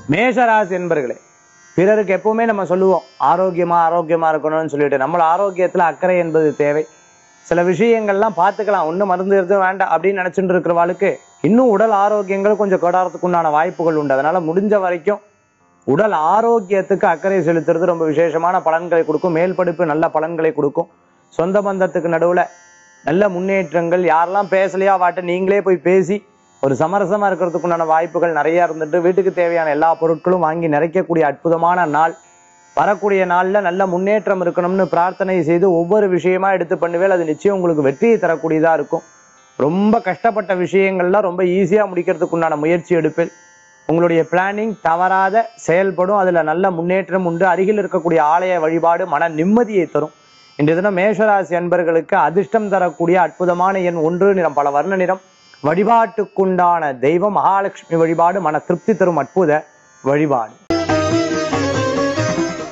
மேஷராசி என்பர்களே பிறருக்கு எப்பவுமே நம்ம சொல்லுவோம் ஆரோக்கியமா ஆரோக்கியமா இருக்கணும்னு சொல்லிட்டு நம்ம ஆரோக்கியத்துல அக்கறை என்பது தேவை சில விஷயங்கள்லாம் பார்த்துக்கலாம் ஒன்றும் மருந்து எதுவும் வேண்டாம் அப்படின்னு நினைச்சுட்டு இருக்கிறவாளுக்கு இன்னும் உடல் ஆரோக்கியங்கள் கொஞ்சம் கொடாரத்துக்கு உண்டான வாய்ப்புகள் உண்டு அதனால முடிஞ்ச வரைக்கும் உடல் ஆரோக்கியத்துக்கு அக்கறை செலுத்துறது ரொம்ப விசேஷமான பலன்களை கொடுக்கும் மேல் படிப்பு நல்ல பலன்களை கொடுக்கும் சொந்த பந்தத்துக்கு நடுவுல நல்ல முன்னேற்றங்கள் யாரெல்லாம் பேசலையா வாட்ட நீங்களே போய் பேசி ஒரு சமரசமா இருக்கிறதுக்கு உண்டான வாய்ப்புகள் நிறைய இருந்துட்டு வீட்டுக்கு தேவையான எல்லா பொருட்களும் வாங்கி நிறைக்கக்கூடிய அற்புதமான நாள் வரக்கூடிய நாள்ல நல்ல முன்னேற்றம் இருக்கணும்னு பிரார்த்தனை செய்து ஒவ்வொரு விஷயமா எடுத்து பண்ணுவேல் அது நிச்சயம் உங்களுக்கு வெற்றியை தரக்கூடியதா இருக்கும் ரொம்ப கஷ்டப்பட்ட விஷயங்கள்லாம் ரொம்ப ஈஸியா முடிக்கிறதுக்கு உண்டான முயற்சி எடுப்பேன் உங்களுடைய பிளானிங் தவறாத செயல்படும் அதுல நல்ல முன்னேற்றம் உண்டு அருகில் இருக்கக்கூடிய ஆலய வழிபாடு மன நிம்மதியை தரும் இன்றைய தினம் மேஷராசி அன்பர்களுக்கு அதிர்ஷ்டம் தரக்கூடிய அற்புதமான எண் ஒன்று நிறம் பல வர்ண நிறம் வழிபாட்டுக்குண்டான தெய்வம் மகாலட்சுமி வழிபாடு மன திருப்தி தரும் அற்புத வழிபாடு